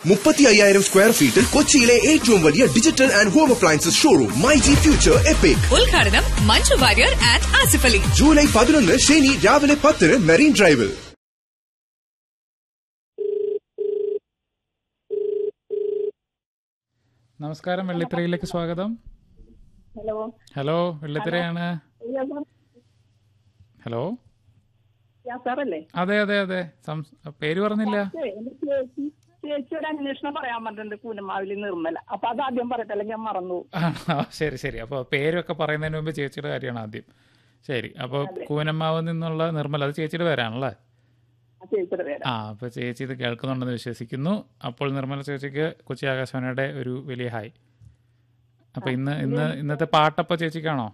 മുപ്പത്തി അയ്യായിരം സ്ക്വയർ ഫീറ്റിൽ കൊച്ചിയിലെ ഏറ്റവും വലിയ digital and home appliances showroom my G future epic ഉദ്ഘാടനം മഞ്ജു വാര്യർ ആൻഡ് ആസിഫ് അലി ജൂലൈ പതിനൊന്ന് ശനി രാവിലെ പത്തിന് മെറീൻ ഡ്രൈവിൽ നമസ്കാരം വെള്ളിത്തിരയിലേക്ക് സ്വാഗതം ഹലോ ഹലോ വെള്ളിത്തിരയാണ് ഹലോ സാറല്ലേ അതെ അതെ അതെ സംസ്- പേര് പറഞ്ഞില്ല എന്റെ ചേച്ചി ചേച്ചി ഒരു അന്വേഷണം പറയാൻ പറഞ്ഞിട്ടുണ്ട് കൂനമാവിലി നിർമ്മല അപ്പൊ അത് ആദ്യം പറയട്ടെ അല്ലെങ്കിൽ ഞാൻ മറന്നു പോകും. ആണോ ശരി ശരി അപ്പോൾ പേരൊക്കെ പറയുന്നതിന് മുമ്പ് ചേച്ചിയുടെ കാര്യമാണ് ആദ്യം ശരി അപ്പോൾ കൂനമ്മാവ് നിന്നുള്ള നിർമ്മല അത് ചേച്ചിയുടെ പേരാണല്ലേ ആ ചേച്ചിയുടെ പേര് ആ അപ്പോൾ ചേച്ചി ഇത് കേൾക്കുന്നുണ്ടെന്ന് വിശ്വസിക്കുന്നു അപ്പോൾ നിർമ്മല ചേച്ചിക്ക് കൊച്ചി ആകാശവാണിയുടെ ഒരു വലിയ ഹായ് അപ്പോൾ ഇന്ന് ഇന്ന് ഇന്നത്തെ പാട്ടപ്പോൾ ചേച്ചിക്കാണോ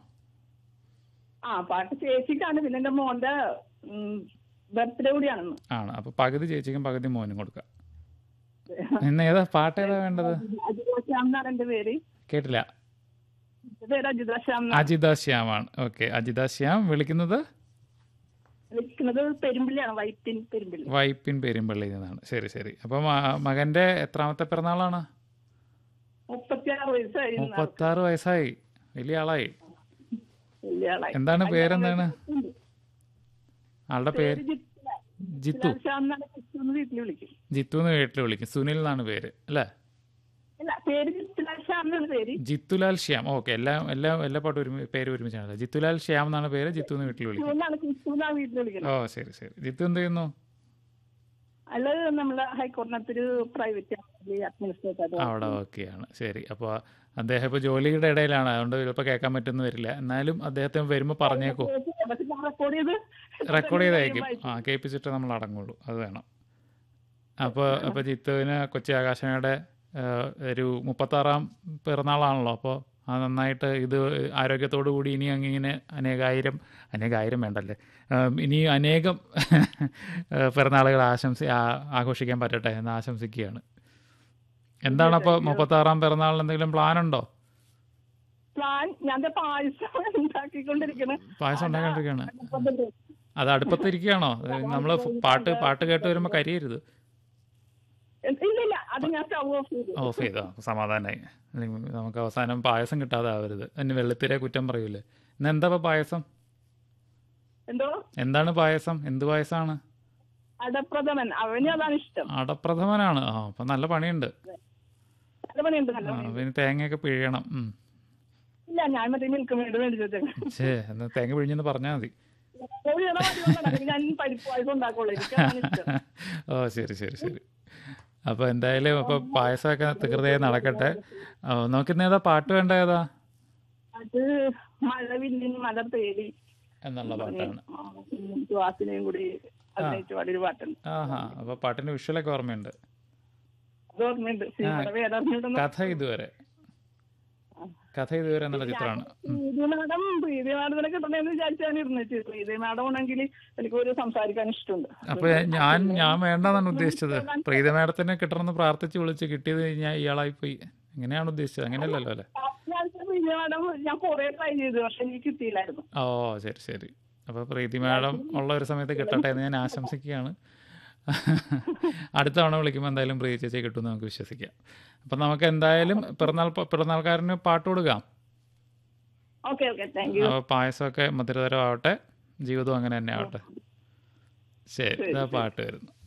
ആ പാട്ട് ചേച്ചിക്കാണ് പിന്നെ എന്റെ മോന്റെ ബർത്ത്ഡേ കൂടിയാണെന്ന് ആണ് അപ്പോൾ പകുതി ചേച്ചിക്കും പകുതി മോനും കൊടുക്കാം ഇന്ന് ഏതാ പാട്ട് ഏതാ വേണ്ടത് അജിത ശ്യാം എന്നാണ് എന്റെ പേര് കേട്ടില്ല എന്റെ പേര് അജിത ശ്യാം എന്നാണ്. അജിത ശ്യാമാണ് ഓക്കെ അജിത ശ്യാം വിളിക്കുന്നത് വിളിക്കുന്നത് പെരുമ്പിള്ളിയാണ് വൈപ്പിൻ പെരുമ്പിള്ളി വൈപ്പിൻ പെരുമ്പള്ളിയിൽ നിന്നാണ് ശരി ശരി അപ്പം മ- മകന്റെ എത്രാമത്തെ പിറന്നാളാണ് മുപ്പത്തിയാറ് വയസ്സായി ഇന്ന് ആൾക്ക്. മുപ്പത്താറ് വയസ്സായി വലിയ ആളായി വലിയ ആളായി എന്താണ് പേരെന്താണ് ആളുടെ പേര് പേര് ജിത്തു. ജിത്തു ശ്യാം എന്നാണ് ജിത്തു എന്ന് വീട്ടിൽ വിളിക്കും ജിത്തു എന്ന് വീട്ടിൽ വിളിക്കും സുനിൽ എന്നാണ് പേര് അല്ലേ ഇല്ല പേര് ജിത്തുലാൽ ശ്യാം എന്നാണ് പേര് ജിത്തുലാൽ ശ്യാം ഓക്കെ എല്ലാം എല്ലാം എല്ലാ പാട്ടും ഒരുമി പേര് ഒരുമിച്ചാണ് ജിത്തുലാൽ ശ്യാം എന്നാണ് പേര് ജിത്തു എന്ന് വീട്ടിൽ വിളിക്കും എന്നാണ് ക്രിസ്തു എന്നാണ് വീട്ടിൽ വിളിക്കുന്നത് ഓ ശരി ശരി ജിത്തു എന്ത് ചെയ്യുന്നു അല്ല നമ്മളെ ഹൈക്കോടതിനകത്തൊരു പ്രൈവറ്റ് അഡ്മിനിസ്ട്രേറ്റർ അവിടെ ഓക്കെയാണ് ശരി അപ്പോൾ അദ്ദേഹം ഇപ്പോൾ ജോലിയുടെ ഇടയിലാണ് അതുകൊണ്ട് ചിലപ്പോൾ കേൾക്കാൻ പറ്റുമെന്ന് വരില്ല എന്നാലും അദ്ദേഹത്തിന് വരുമ്പോൾ പറഞ്ഞേക്കൂ പക്ഷെ ഞാൻ റെക്കോർഡ് ചെയ്ത് റെക്കോർഡ് ചെയ്തയക്കും ആ കേൾപ്പിച്ചിട്ട് നമ്മൾ അടങ്ങുള്ളൂ അത് വേണം അപ്പോൾ അപ്പോൾ ജിത്തുവിന് കൊച്ചി ആകാശവാണിയുടെ ആ, ഒരു മുപ്പത്താറാം പിറന്നാളാണല്ലോ അപ്പോൾ ആ നന്നായിട്ട് ഇത് ആരോഗ്യത്തോടു കൂടി ഇനി അങ്ങിങ്ങനെ അനേകായിരം അനേകായിരം വേണ്ടല്ലേ ആ, ഇനി അനേകം പിറന്നാളുകൾ ആശംസ ആ- ആഘോഷിക്കാൻ പറ്റട്ടെ എന്ന് ആശംസിക്കുകയാണ് എന്താണ് അപ്പോൾ മുപ്പത്താറാം പിറന്നാളിന് എന്തെങ്കിലും പ്ലാൻ ഉണ്ടോ പ്ലാൻ ഞാൻ ദേ പായസം ഉണ്ടാക്കിക്കൊണ്ടിരിക്കണ് പായസം ഉണ്ടാക്കിക്കൊണ്ടിരിക്കുകയാണ് അത് അടുപ്പത്തിരിക്കുകയാണോ നമ്മൾ പാട്ട് പാട്ട് കേട്ട് വരുമ്പോൾ കരിയരുത് ഇല്ല ഇല്ല അത് ഞാൻ സ്റ്റവ് ഓഫ് ചെയ്തു ഓഫ് ചെയ്തോ സമാധാനമായി അല്ലെങ്കിൽ നമുക്ക് അവസാനം പായസം കിട്ടാതെ ആവരുത് അതിന് വെള്ളത്തിരെ കുറ്റം പറയൂലേ ഇന്ന് എന്താ ഇപ്പൊ പായസം എന്തോ എന്താണ് പായസം എന്ത് പായസമാണ് അടപ്രഥമൻ അവന് അതാണ് ഇഷ്ടം അടപ്രഥമനാണ് ആ അപ്പൊ നല്ല പണിയുണ്ട് നല്ല പണിയുണ്ട് നല്ല ആ പണിയുണ്ട് പിന്നെ തേങ്ങയൊക്കെ പിഴിയണം ഉം. ഇല്ല ഞാൻ മറ്റേ മിൽക്ക് മേഡ് മേടിച്ചു ഛേ എന്നാ തേങ്ങ പിഴിഞ്ഞെന്ന് പറഞ്ഞാൽ മതി ഞാൻ പരിപ്പ് പായസം ഉണ്ടാക്കുള്ളൂ എനിക്ക് അതാണ് ഇഷ്ടം ഓ ശരി ശരി ശരി അപ്പോൾ എന്തായാലും അപ്പോൾ പായസമൊക്കെ തകൃതയായി നടക്കട്ടെ ഓ, നമുക്കിന്ന് ഏതാ പാട്ട് വേണ്ട ഏതാ അത് മഴവില്ലിൻ മലർ തേടി എന്നുള്ള പാട്ടാണ് സുഹാസിനെയും കൂടി അഭിനയിച്ച പാടിയൊരു പാട്ടുണ്ട് ആഹാ അപ്പോൾ പാട്ടിന്റെ വിഷ്വലൊക്കെ ഓർമ്മയുണ്ട് അത് ഓർമ്മയുണ്ട് സിനിമയുടെ പേരറിഞ്ഞിട്ടൊന്നും കഥ ഇതുവരെ കഥ ഇതുവരെ എന്നുള്ള ചിത്രമാണ് ഉം. പ്രീതി മാഡം പ്രീതി മാഡത്തിനെ കിട്ടണമെന്ന് വിചാരിച്ചാണ് ഇരുന്നത് പ്രീതി മാഡം ആണെങ്കിൽ എനിക്ക് ഒരു സംസാരിക്കാൻ ഇഷ്ടമുണ്ട് അപ്പൊ ഞാൻ ഞാൻ വേണ്ടെന്നാണ് ഉദ്ദേശിച്ചത് പ്രീത മാഡത്തിനെ കിട്ടണമെന്ന് പ്രാർത്ഥിച്ച് വിളിച്ച് കിട്ടിയത് ഞാൻ ഇയാളായി പോയി എങ്ങനെയാണ് ഉദ്ദേശിച്ചത് അങ്ങനെയല്ലല്ലോ അല്ലേ ഞാൻ പ്രീതി മാഡം ഞാൻ കുറെ ട്രൈ ചെയ്തു പക്ഷെ എനിക്ക് കിട്ടിയില്ലായിരുന്നു ഓ ശരി ശരി അപ്പോൾ പ്രീതി മാഡം ഉള്ള ഒരു സമയത്ത് കിട്ടട്ടെ എന്ന് ഞാൻ ആശംസിക്കുകയാണ് അടുത്ത തവണ വിളിക്കുമ്പോൾ എന്തായാലും പ്രീതി ചേച്ചി കിട്ടുമെന്ന് നമുക്ക് വിശ്വസിക്കാം അപ്പം നമുക്ക് എന്തായാലും പിറന്നാൾ പിറന്നാൾക്കാരന് പാട്ട് കൊടുക്കാം ഓക്കെ ഓക്കെ താങ്ക് യു അപ്പോൾ പായസമൊക്കെ മധുരതരമാവട്ടെ ജീവിതവും അങ്ങനെ തന്നെ ആവട്ടെ ശരി ഇതാ പാട്ട് വരുന്നു